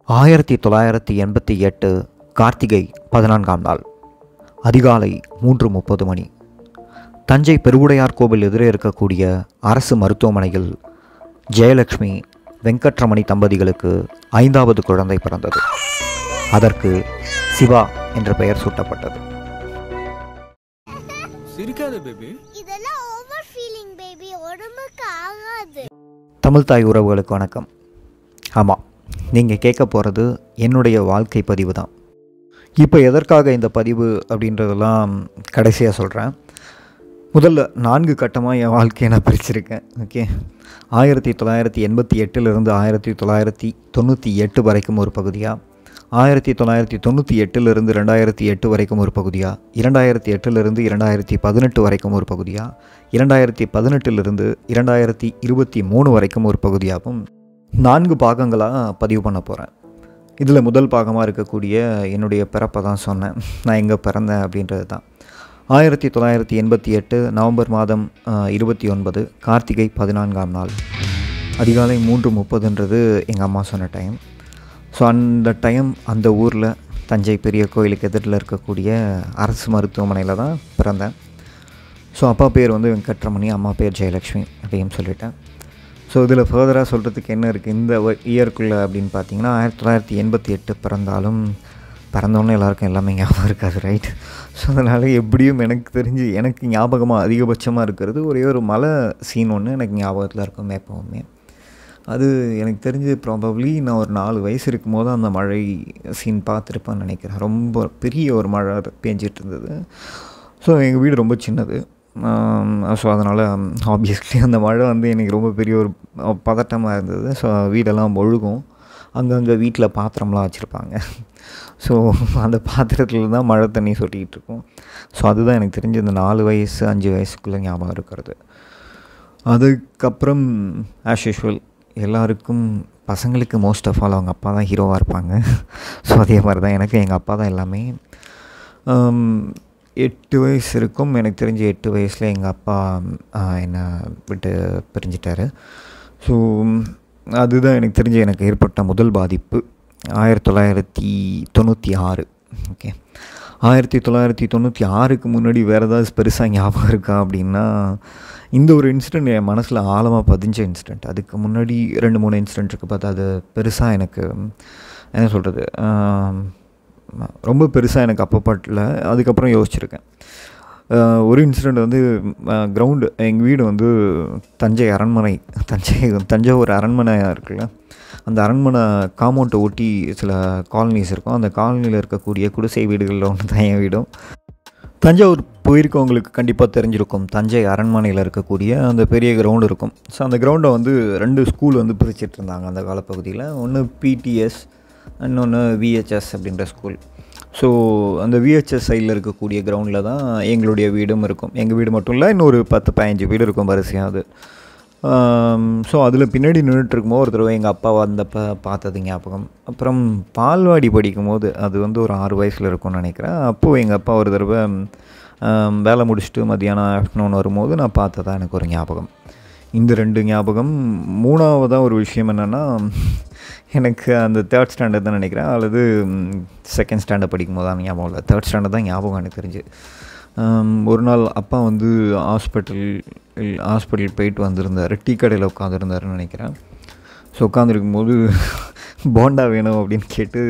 ஆயிரத்தி தொள்ளாயிரத்தி எண்பத்தி எட்டு கார்த்திகை பதினான்காம் நாள் அதிகாலை மூன்று முப்பது மணி தஞ்சை பெருவுடையார் கோவில் எதிரே இருக்கக்கூடிய அரசு மருத்துவமனையில் ஜெயலட்சுமி வெங்கட்ரமணி தம்பதிகளுக்கு ஐந்தாவது குழந்தை பிறந்தது அதற்கு சிவா என்ற பெயர் சூட்டப்பட்டது சிரிக்காத பேபி இதெல்லாம் ஓவர் ஃபீலிங் பேபி உடம்புக்கு ஆகாது தமிழ் தாய் உறவுகளுக்கு வணக்கம் ஆமாம் நீங்கள் கேட்க போகிறது என்னுடைய வாழ்க்கை பதிவு தான் இப்போ எதற்காக இந்த பதிவு அப்படின்றதெல்லாம் கடைசியாக சொல்கிறேன் முதல்ல நான்கு கட்டமாக என் வாழ்க்கையை நான் பிரிச்சிருக்கேன் ஓகே ஆயிரத்தி தொள்ளாயிரத்தி எண்பத்தி எட்டிலிருந்து ஆயிரத்தி தொள்ளாயிரத்தி தொண்ணூற்றி எட்டு வரைக்கும் ஒரு பகுதியாக ஆயிரத்தி தொள்ளாயிரத்தி தொண்ணூற்றி எட்டிலிருந்து ரெண்டாயிரத்தி எட்டு வரைக்கும் ஒரு பகுதியாக இரண்டாயிரத்தி எட்டிலிருந்து இரண்டாயிரத்தி பதினெட்டு வரைக்கும் ஒரு பகுதியாக இரண்டாயிரத்தி பதினெட்டிலிருந்து இரண்டாயிரத்தி இருபத்தி மூணு வரைக்கும் ஒரு பகுதியாகவும் நான்கு பாகங்களாக பதிவு பண்ண போகிறேன் இதில் முதல் பாகமாக இருக்கக்கூடிய என்னுடைய பிறப்பை தான் சொன்னேன் நான் எங்கே பிறந்தேன் அப்படின்றது தான் ஆயிரத்தி தொள்ளாயிரத்தி எண்பத்தி எட்டு நவம்பர் மாதம் இருபத்தி ஒன்பது கார்த்திகை பதினான்காம் நாள் அதிகாலை மூன்று முப்பதுன்றது எங்கள் அம்மா சொன்ன டைம் ஸோ அந்த டைம் அந்த ஊரில் தஞ்சை பெரிய கோயிலுக்கு எதிரில் இருக்கக்கூடிய அரசு மருத்துவமனையில் தான் பிறந்தேன் ஸோ அப்பா பேர் வந்து வெங்கட்ரமணி அம்மா பேர் ஜெயலக்ஷ்மி அப்படின்னு சொல்லிட்டேன் ஸோ இதில் ஃபர்தராக சொல்கிறதுக்கு என்ன இருக்குது இந்த இயர்க்குள்ளே அப்படின்னு பார்த்தீங்கன்னா ஆயிரத்தி தொள்ளாயிரத்தி எண்பத்தி எட்டு பிறந்தாலும் பிறந்தோன்னே எல்லாருக்கும் எல்லாமே ஞாபகம் இருக்காது ரைட் ஸோ அதனால் எப்படியும் எனக்கு தெரிஞ்சு எனக்கு ஞாபகமாக அதிகபட்சமாக இருக்கிறது ஒரே ஒரு மலை சீன் ஒன்று எனக்கு ஞாபகத்தில் இருக்கும் எப்போவுமே அது எனக்கு தெரிஞ்சு ப்ராபப்ளி நான் ஒரு நாலு வயசு இருக்கும் போது அந்த மழை சீன் பார்த்துருப்பேன்னு நினைக்கிறேன் ரொம்ப பெரிய ஒரு மழை பேஞ்சிட்டு இருந்தது ஸோ எங்கள் வீடு ரொம்ப சின்னது ஸோ அதனால் ஆப்வியஸ்லி அந்த மழை வந்து எனக்கு ரொம்ப பெரிய ஒரு பதட்டமாக இருந்தது ஸோ வீடெல்லாம் ஒழுகும் அங்கங்கே வீட்டில் பாத்திரம்லாம் வச்சுருப்பாங்க ஸோ அந்த பாத்திரத்தில் தான் மழை தண்ணி சொட்டிக்கிட்டு இருக்கும் ஸோ அதுதான் எனக்கு தெரிஞ்சு இந்த நாலு வயசு அஞ்சு வயசுக்குள்ளே ஞாபகம் இருக்கிறது அதுக்கப்புறம் ஆஸ் யூஷுவல் எல்லாருக்கும் பசங்களுக்கு மோஸ்ட் ஆஃப் ஆல் அவங்க அப்பா தான் ஹீரோவாக இருப்பாங்க ஸோ அதே மாதிரி தான் எனக்கு எங்கள் அப்பா தான் எல்லாமே எட்டு வயசு இருக்கும் எனக்கு தெரிஞ்சு எட்டு வயசில் எங்கள் அப்பா என்னை விட்டு பிரிஞ்சிட்டாரு ஸோ அதுதான் எனக்கு தெரிஞ்சு எனக்கு ஏற்பட்ட முதல் பாதிப்பு ஆயிரத்தி தொள்ளாயிரத்தி தொண்ணூற்றி ஆறு ஓகே ஆயிரத்தி தொள்ளாயிரத்தி தொண்ணூற்றி ஆறுக்கு முன்னாடி வேறு ஏதாவது பெருசாக ஞாபகம் இருக்கா அப்படின்னா இந்த ஒரு இன்சிடெண்ட் என் மனசில் ஆழமாக பதிஞ்ச இன்சிடெண்ட் அதுக்கு முன்னாடி ரெண்டு மூணு இன்சிடெண்ட் இருக்குது பார்த்தா அது பெருசாக எனக்கு என்ன சொல்கிறது ரொம்ப பெருசாக எனக்கு அப்போ பட்டல அதுக்கப்புறம் யோசிச்சிருக்கேன் ஒரு இன்சிடெண்ட் வந்து கிரவுண்டு எங்கள் வீடு வந்து தஞ்சை அரண்மனை தஞ்சை தஞ்சாவூர் அரண்மனையாக இருக்குல்ல அந்த அரண்மனை காம்பவுண்டை ஒட்டி சில காலனிஸ் இருக்கும் அந்த காலனியில் இருக்கக்கூடிய குடிசை வீடுகளில் ஒன்று தான் என் வீடும் தஞ்சாவூர் போயிருக்கவங்களுக்கு கண்டிப்பாக தெரிஞ்சிருக்கும் தஞ்சை அரண்மனையில் இருக்கக்கூடிய அந்த பெரிய கிரவுண்டு இருக்கும் ஸோ அந்த கிரவுண்டை வந்து ரெண்டு ஸ்கூல் வந்து பிரிச்சிட்டு இருந்தாங்க அந்த காலப்பகுதியில் ஒன்று பிடிஎஸ் இன்னொன்று விஹெச்எஸ் அப்படின்ற ஸ்கூல் ஸோ அந்த விஹெச்எஸ் சைடில் இருக்கக்கூடிய கிரவுண்டில் தான் எங்களுடைய வீடும் இருக்கும் எங்கள் வீடு மட்டும் இல்லை இன்னொரு பத்து பதினஞ்சு வீடு இருக்கும் வரிசையாக அது ஸோ அதில் பின்னாடி நின்றுட்டு இருக்கும்போது ஒரு தடவை எங்கள் அப்பா வந்தப்போ பார்த்தது ஞாபகம் அப்புறம் பால்வாடி படிக்கும்போது அது வந்து ஒரு ஆறு வயசில் இருக்கும்னு நினைக்கிறேன் அப்போது எங்கள் அப்பா ஒரு தடவை வேலை முடிச்சுட்டு மத்தியானம் ஆஃப்டர்நூன் வரும்போது நான் பார்த்ததா எனக்கு ஒரு ஞாபகம் இந்த ரெண்டு ஞாபகம் மூணாவதாக ஒரு விஷயம் என்னென்னா எனக்கு அந்த தேர்ட் ஸ்டாண்டர்ட் தான் நினைக்கிறேன் அல்லது செகண்ட் ஸ்டாண்டர்ட் படிக்கும் போது தான் ஞாபகம் இல்லை தேர்ட் ஸ்டாண்டர்ட் தான் ஞாபகம் எனக்கு தெரிஞ்சு ஒரு நாள் அப்பா வந்து ஹாஸ்பிட்டல் ஹாஸ்பிட்டல் போயிட்டு வந்திருந்தார் டீ கடையில் உட்காந்துருந்தாருன்னு நினைக்கிறேன் ஸோ உட்காந்துருக்கும் போது போண்டா வேணும் அப்படின்னு கேட்டு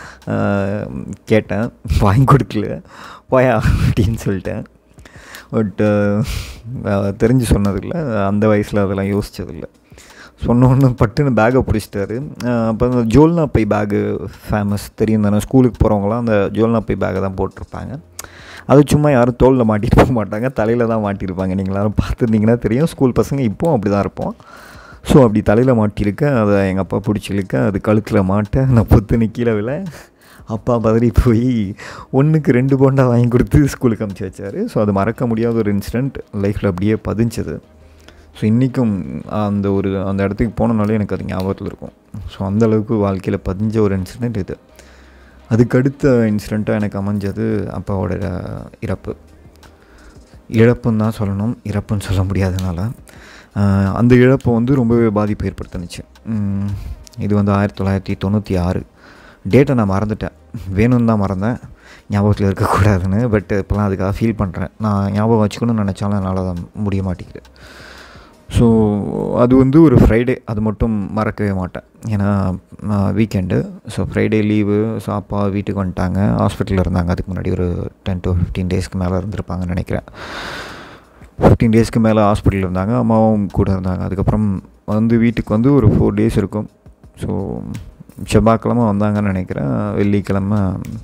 கேட்டேன் வாங்கி கொடுக்கல போயா அப்படின்னு சொல்லிட்டேன் பட் தெரிஞ்சு சொன்னதில்லை அந்த வயசில் அதெல்லாம் யோசித்ததில்லை சொன்ன ஒன்று பட்டுன்னு பேக்கை பிடிச்சிட்டாரு அப்போ அந்த ஜோல்னா பை பேகு ஃபேமஸ் தெரியும் தானே ஸ்கூலுக்கு போகிறவங்களாம் அந்த ஜோல்னா பை பேக்கை தான் போட்டிருப்பாங்க அது சும்மா யாரும் தோளில் மாட்டிட்டு போக மாட்டாங்க தலையில் தான் மாட்டியிருப்பாங்க நீங்கள் எல்லாரும் பார்த்துருந்தீங்கன்னா தெரியும் ஸ்கூல் பசங்க இப்போவும் அப்படி தான் இருப்போம் ஸோ அப்படி தலையில் மாட்டியிருக்க அதை எங்கள் அப்பா பிடிச்சி இழுக்க அது கழுத்தில் மாட்ட நான் பொத்துன்னு கீழே விழ அப்பா பதறி போய் ஒன்றுக்கு ரெண்டு போண்டா வாங்கி கொடுத்து ஸ்கூலுக்கு அமுச்சு வச்சார் ஸோ அது மறக்க முடியாத ஒரு இன்சிடெண்ட் லைஃப்பில் அப்படியே பதிஞ்சது ஸோ இன்றைக்கும் அந்த ஒரு அந்த இடத்துக்கு போனனாலே எனக்கு அது ஞாபகத்தில் இருக்கும் ஸோ அந்தளவுக்கு வாழ்க்கையில் பதிஞ்ச ஒரு இன்சிடெண்ட் இது அதுக்கடுத்த இன்சிடெண்ட்டாக எனக்கு அமைஞ்சது அப்பாவோட இறப்பு இழப்புன்னு தான் சொல்லணும் இறப்புன்னு சொல்ல முடியாதனால அந்த இழப்பு வந்து ரொம்பவே பாதிப்பு ஏற்படுத்துனுச்சு இது வந்து ஆயிரத்தி தொள்ளாயிரத்தி தொண்ணூற்றி ஆறு டேட்டை நான் மறந்துட்டேன் வேணும்னு தான் மறந்தேன் ஞாபகத்தில் இருக்கக்கூடாதுன்னு பட் இப்போலாம் அதுக்காக ஃபீல் பண்ணுறேன் நான் ஞாபகம் வச்சுக்கணும்னு நினச்சாலும் என்னால் தான் முடிய மாட்டேங்குது ஸோ அது வந்து ஒரு ஃப்ரைடே அது மட்டும் மறக்கவே மாட்டேன் ஏன்னா weekend so Friday leave so அப்பா வீட்டுக்கு வந்துட்டாங்க ஹாஸ்பிட்டலில் இருந்தாங்க அதுக்கு முன்னாடி ஒரு டென் டு ஃபிஃப்டீன் டேஸ்க்கு மேலே இருந்திருப்பாங்கன்னு நினைக்கிறேன் ஃபிஃப்டீன் டேஸ்க்கு மேலே ஹாஸ்பிட்டலில் இருந்தாங்க அம்மாவும் கூட இருந்தாங்க அதுக்கப்புறம் வந்து வீட்டுக்கு வந்து ஒரு ஃபோர் டேஸ் இருக்கும் ஸோ செவ்வாய்க்கிழமை வந்தாங்கன்னு நினைக்கிறேன் வெள்ளிக்கிழமை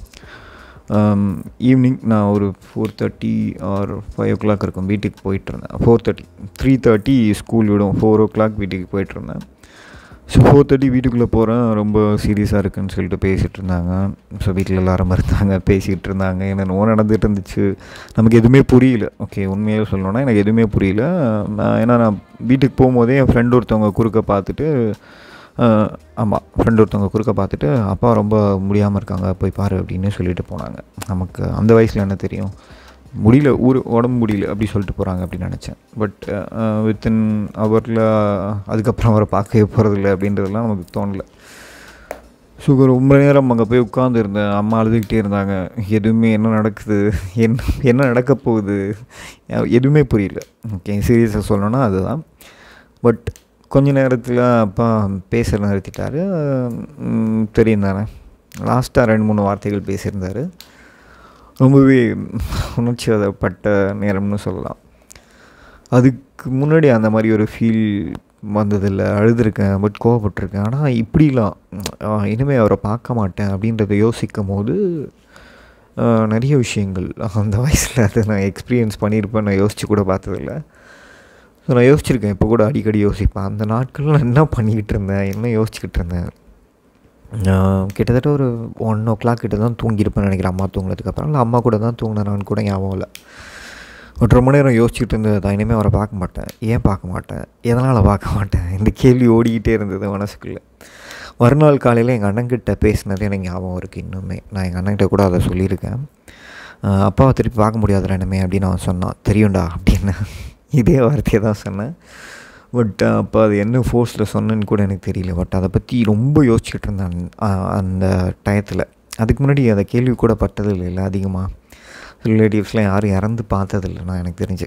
ஈவினிங் நான் ஒரு four thirty or five o'clock இருக்கும் வீட்டுக்கு போயிட்டு இருந்தேன் four thirty three thirty school விடும் ஃபோர் ஓ கிளாக் வீட்டுக்கு போயிட்டு இருந்தேன் ஸோ ஃபோர் தேர்ட்டி வீட்டுக்குள்ளே போகிறேன் ரொம்ப சீரியஸாக இருக்குன்னு சொல்லிட்டு பேசிகிட்டு இருந்தாங்க ஸோ வீட்டில் எல்லாரும் இருந்தாங்க பேசிகிட்டு இருந்தாங்க என்னென்னவோ நடந்துகிட்டு இருந்துச்சு நமக்கு எதுவுமே புரியல ஓகே உண்மையாக சொல்லணும்னா எனக்கு எதுவுமே புரியல நான் ஏன்னா நான் வீட்டுக்கு போகும்போதே என் ஃப்ரெண்ட் ஒருத்தவங்க குறுக்க பார்த்துட்டு ஆமாம் ஃப்ரெண்ட் ஒருத்தவங்க குறுக்க பார்த்துட்டு அப்பா ரொம்ப முடியாமல் இருக்காங்க போய் பாரு அப்படின்னு சொல்லிட்டு போனாங்க நமக்கு அந்த வயசில் என்ன தெரியும் முடியல ஊர் உடம்பு முடியல அப்படி சொல்லிட்டு போகிறாங்க அப்படின்னு நினச்சேன் பட் வித்தின் ஹவரில் அதுக்கப்புறம் அவரை பார்க்கவே போகிறதில்ல அப்படின்றதெல்லாம் நமக்கு தோணலை ஸோ ரொம்ப நேரம் அங்கே போய் உட்காந்துருந்தேன் அம்மா அழுதுகிட்டே இருந்தாங்க எதுவுமே என்ன நடக்குது என்ன என்ன நடக்க போகுது எதுவுமே புரியல ஓகே சீரியஸாக சொல்லணும்னா அதுதான் பட் கொஞ்ச நேரத்தில் அப்பா பேச நிறுத்திட்டார் தெரியும் தானே லாஸ்ட்டாக ரெண்டு மூணு வார்த்தைகள் பேசியிருந்தார் ரொம்பவே உணர்ச்சி வதப்பட்ட நேரம்னு சொல்லலாம் அதுக்கு முன்னாடி அந்த மாதிரி ஒரு ஃபீல் வந்ததில்லை அழுதுருக்கேன் பட் கோவப்பட்டிருக்கேன் ஆனால் இப்படிலாம் இனிமேல் அவரை பார்க்க மாட்டேன் அப்படின்றத யோசிக்கும் போது நிறைய விஷயங்கள் அந்த வயசில் அதை நான் எக்ஸ்பீரியன்ஸ் பண்ணியிருப்பேன் நான் யோசித்து கூட பார்த்ததில்ல ஸோ நான் யோசிச்சிருக்கேன் இப்போ கூட அடிக்கடி யோசிப்பேன் அந்த நாட்களில் நான் என்ன பண்ணிக்கிட்டு இருந்தேன் என்ன யோசிச்சுக்கிட்டு இருந்தேன் கிட்டத்தட்ட ஒரு ஒன் ஓ கிளாக் கிட்ட தான் தூங்கியிருப்பேன்னு நினைக்கிறேன் அம்மா தூங்கினதுக்கப்புறம் இல்லை அம்மா கூட தான் தூங்கினான்னு கூட ஞாபகம் இல்லை ஒரு ரொம்ப நேரம் யோசிச்சுட்டு இருந்தது தான் இனிமேல் அவரை பார்க்க மாட்டேன் ஏன் பார்க்க மாட்டேன் எதனால் பார்க்க மாட்டேன் இந்த கேள்வி ஓடிக்கிட்டே இருந்தது மனசுக்குள்ளே மறுநாள் காலையில் எங்கள் அண்ணன்கிட்ட பேசினது எனக்கு ஞாபகம் இருக்குது இன்னுமே நான் எங்கள் அண்ணன்கிட்ட கூட அதை சொல்லியிருக்கேன் அப்பாவை திருப்பி பார்க்க முடியாதுடா இனிமே அப்படின்னு அவன் சொன்னான் தெரியும்டா அப்படின்னு இதே வார்த்தையை தான் சொன்னேன் பட் அப்போ அது என்ன ஃபோர்ஸில் சொன்னேன்னு கூட எனக்கு தெரியல பட் அதை பற்றி ரொம்ப யோசிச்சுக்கிட்டு இருந்தேன் அந்த டயத்தில் அதுக்கு முன்னாடி அதை கேள்வி கூட பட்டதில்லை இல்லை அதிகமாக ரிலேட்டிவ்ஸ்லாம் யாரும் இறந்து பார்த்ததில்லை நான் எனக்கு தெரிஞ்சு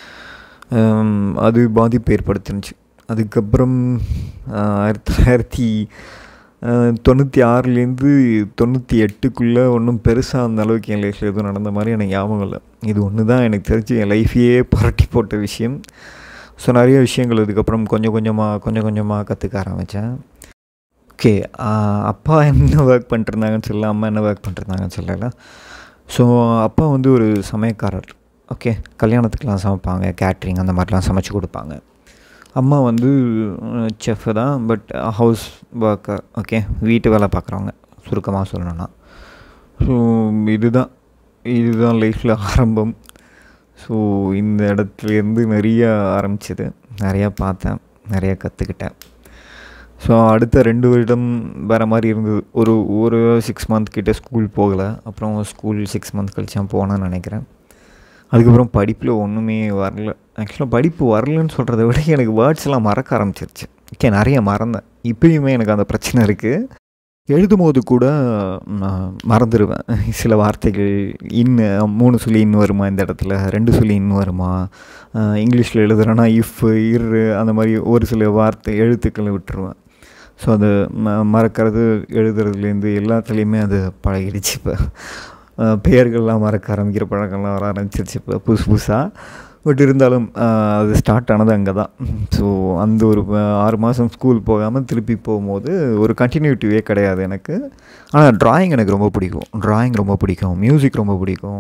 அது பாதிப்பு ஏற்படுத்துனுச்சு அதுக்கப்புறம் ஆயிரத்தி தொள்ளாயிரத்தி தொண்ணூற்றி ஆறுலேருந்து தொண்ணூற்றி எட்டுக்குள்ளே ஒன்றும் பெருசாக அந்த அளவுக்கு என் லைஃப்பில் எதுவும் நடந்த மாதிரி எனக்கு ஞாபகம் இல்லை இது ஒன்று தான் எனக்கு தெரிஞ்சு என் லைஃப்பையே புரட்டி போட்ட விஷயம் ஸோ நிறைய விஷயங்கள் இதுக்கப்புறம் கொஞ்சம் கொஞ்சமாக கொஞ்சம் கொஞ்சமாக கற்றுக்க ஆரம்பித்தேன் ஓகே அப்பா என்ன ஒர்க் பண்ணிட்டுருந்தாங்கன்னு சொல்லல அம்மா என்ன ஒர்க் பண்ணிட்டுருந்தாங்கன்னு சொல்லலை ஸோ அப்பா வந்து ஒரு சமயக்காரர் ஓகே கல்யாணத்துக்கெலாம் சமைப்பாங்க கேட்ரிங் அந்த மாதிரிலாம் சமைச்சு கொடுப்பாங்க அம்மா வந்து செஃப் தான் பட் ஹவுஸ் ஒர்க்கர் ஓகே வீட்டு வேலை பார்க்குறவங்க சுருக்கமாக சொல்லணும்னா ஸோ இதுதான் இதுதான் லைஃப்பில் ஆரம்பம் ஸோ இந்த இடத்துலேருந்து நிறைய ஆரம்பிச்சது நிறையா பார்த்தேன் நிறையா கற்றுக்கிட்டேன் ஸோ அடுத்த ரெண்டு வருடம் வேறு மாதிரி இருந்தது ஒரு ஒரு சிக்ஸ் மந்த் கிட்டே ஸ்கூல் போகலை அப்புறம் ஸ்கூல் சிக்ஸ் மந்த் கழிச்சு நான் போனேன்னு நினைக்கிறேன் அதுக்கப்புறம் படிப்பில் ஒன்றுமே வரல ஆக்சுவலாக படிப்பு வரலன்னு சொல்கிறத விட எனக்கு வேர்ட்ஸ்லாம் மறக்க ஆரம்பிச்சிருச்சு ஓகே நிறைய மறந்தேன் இப்போயுமே எனக்கு அந்த பிரச்சனை இருக்குது எழுதும் போது கூட நான் மறந்துடுவேன் சில வார்த்தைகள் இன்னு மூணு சொல்லி இன்னு வருமா இந்த இடத்துல ரெண்டு சொல்லி இன்னு வருமா இங்கிலீஷில் எழுதுகிறேன்னா இஃப் இரு அந்த மாதிரி ஒரு சில வார்த்தை எழுத்துக்களை விட்டுருவேன் ஸோ அது ம மறக்கிறது எழுதுறதுலேருந்து எல்லாத்துலேயுமே அது பழகிடுச்சு இப்போ பெயர்கள்லாம் மறக்க ஆரம்பிக்கிற பழக்கம்லாம் வர ஆரம்பிச்சிருச்சு இப்போ புதுசு புதுசாக பட் இருந்தாலும் அது ஸ்டார்ட் ஆனது அங்கே தான் ஸோ அந்த ஒரு ஆறு மாதம் ஸ்கூல் போகாமல் திருப்பி போகும்போது ஒரு கண்டினியூட்டிவே கிடையாது எனக்கு ஆனால் ட்ராயிங் எனக்கு ரொம்ப பிடிக்கும் ட்ராயிங் ரொம்ப பிடிக்கும் மியூசிக் ரொம்ப பிடிக்கும்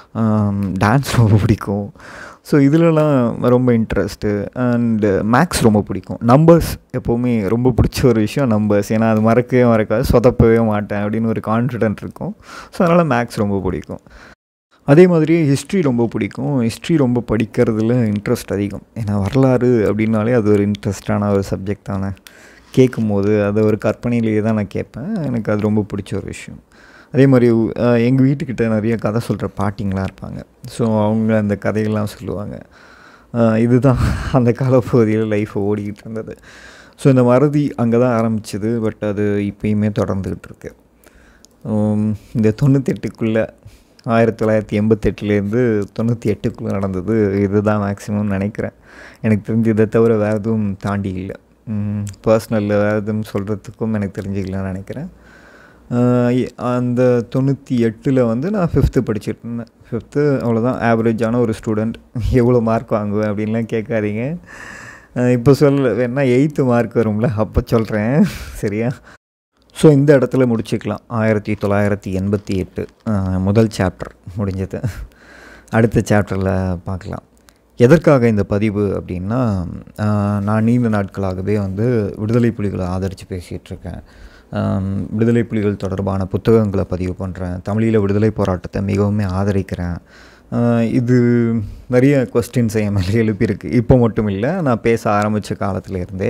டான்ஸ் ரொம்ப பிடிக்கும் ஸோ இதிலலாம் ரொம்ப இன்ட்ரெஸ்ட்டு அண்டு மேக்ஸ் ரொம்ப பிடிக்கும் நம்பர்ஸ் எப்போவுமே ரொம்ப பிடிச்ச ஒரு விஷயம் நம்பர்ஸ் ஏன்னா அது மறக்கவே மறக்காது சொதப்பவே மாட்டேன் அப்படின்னு ஒரு கான்ஃபிடென்ட் இருக்கும் ஸோ அதனால் மேக்ஸ் ரொம்ப பிடிக்கும் அதே மாதிரியே ஹிஸ்ட்ரி ரொம்ப பிடிக்கும் ஹிஸ்ட்ரி ரொம்ப படிக்கிறதுல இன்ட்ரெஸ்ட் அதிகம் ஏன்னா வரலாறு அப்படின்னாலே அது ஒரு இன்ட்ரெஸ்டான ஒரு சப்ஜெக்ட் தானே கேட்கும்போது அதை ஒரு கற்பனையிலேயே தான் நான் கேட்பேன் எனக்கு அது ரொம்ப பிடிச்ச ஒரு விஷயம் அதே மாதிரி எங்கள் வீட்டுக்கிட்ட நிறைய கதை சொல்கிற பாட்டிங்களாம் இருப்பாங்க ஸோ அவங்க அந்த கதைகள்லாம் சொல்லுவாங்க இதுதான் அந்த காலப்பகுதியில் லைஃப்பை ஓடிக்கிட்டு இருந்தது ஸோ இந்த மறதி அங்கே தான் ஆரம்பிச்சது பட் அது இப்பயுமே தொடர்ந்துக்கிட்டு இருக்கு உம், இந்த தொண்ணூத்தெட்டுக்குள்ளே ஆயிரத்தி தொள்ளாயிரத்தி எண்பத்தெட்டுலேருந்து தொண்ணூற்றி எட்டுக்குள்ளே நடந்தது இதுதான் மேக்ஸிமம் நினைக்கிறேன் எனக்கு தெரிஞ்சு இதை தவிர வேறு எதுவும் தாண்டி இல்லை பர்சனலில் வேறு எதுவும் சொல்கிறதுக்கும் எனக்கு தெரிஞ்சுக்கலாம்னு நினைக்கிறேன் ஆஹ் இ- அந்த தொண்ணூற்றி எட்டில் வந்து நான் ஃபிஃப்த்து படிச்சுட்டு இருந்தேன் ஃபிஃப்த்து அவ்வளோதான் ஆவரேஜான ஒரு ஸ்டூடெண்ட் எவ்வளோ மார்க் வாங்குவேன் அப்படின்லாம் கேட்காதீங்க இப்போ சொல்ல வேணா எயித்து மார்க் வரும்ல அப்போ சொல்கிறேன் சரியா ஸோ இந்த இடத்துல முடிச்சுக்கலாம் ஆயிரத்தி தொள்ளாயிரத்தி எண்பத்தி எட்டு முதல் சாப்டர் முடிஞ்சது அடுத்த சாப்டரில் பார்க்கலாம் எதற்காக இந்த பதிவு அப்படின்னா ஆஹ், நான் நீண்ட நாட்களாகவே வந்து விடுதலை புலிகளை ஆதரித்து பேசிகிட்டு இருக்கேன் ஆம், விடுதலை புலிகள் தொடர்பான புத்தகங்களை பதிவு பண்ணுறேன் தமிழில் விடுதலை போராட்டத்தை மிகவும் ஆதரிக்கிறேன் ஆஹ், இது நிறைய கொஸ்டின்ஸ் என் மேலே எழுப்பியிருக்கு இப்போ மட்டும் இல்லை நான் பேச ஆரம்பித்த காலத்துல இருந்தே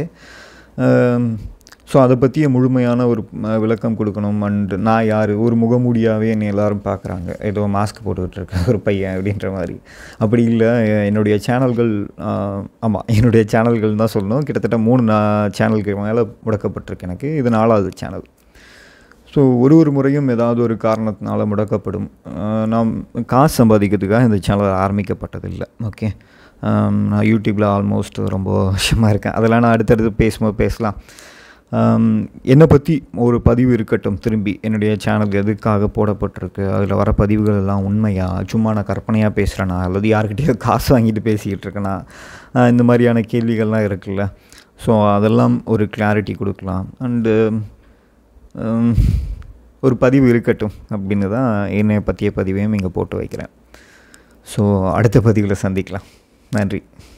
ஸோ அதை பற்றிய முழுமையான ஒரு ம, விளக்கம் கொடுக்கணும் அண்ட் நான் யார் ஒரு முகமூடியாகவே என்னை எல்லாரும் பார்க்குறாங்க ஏதோ மாஸ்க் போட்டுக்கிட்டு இருக்கேன் ஒரு பையன் அப்படின்ற மாதிரி அப்படி இல்லை எ- என்னுடைய சேனல்கள் ஆமாம் என்னுடைய சேனல்கள் தான் சொல்லணும் கிட்டத்தட்ட மூணு நான் சேனலுக்கு மேலே முடக்கப்பட்டிருக்கு எனக்கு இது நாலாவது சேனல் ஸோ ஒரு ஒரு முறையும் ஏதாவது ஒரு காரணத்தினால முடக்கப்படும் ஆஹ் நாம் காசு சம்பாதிக்கிறதுக்காக இந்த சேனல் ஆரம்பிக்கப்பட்டதில்லை ஓகே நான் யூடியூப்பில் ஆல்மோஸ்ட் ரொம்ப வருஷமாக இருக்கேன் அதெல்லாம் நான் அடுத்தடுத்து பேசும்போது பேசலாம் ஆம், என்னை பற்றி ஒரு பதிவு இருக்கட்டும் திரும்பி என்னுடைய சேனல் எதுக்காக போடப்பட்டிருக்கு அதில் வர பதிவுகள் எல்லாம் உண்மையா சும்மா நான் கற்பனையாக பேசுகிறேனா அல்லது யார்கிட்டயோ காசு வாங்கிட்டு பேசிக்கிட்டு இருக்கேனா ஆஹ் இந்த மாதிரியான கேள்விகள்லாம் இருக்குல்ல ஸோ அதெல்லாம் ஒரு கிளாரிட்டி கொடுக்கலாம் அண்டு ஹம், ஒரு பதிவு இருக்கட்டும் அப்படின்னு தான் என்னை பற்றிய பதிவையும் இங்கே போட்டு வைக்கிறேன் ஸோ அடுத்த பதிவில் சந்திக்கலாம் நன்றி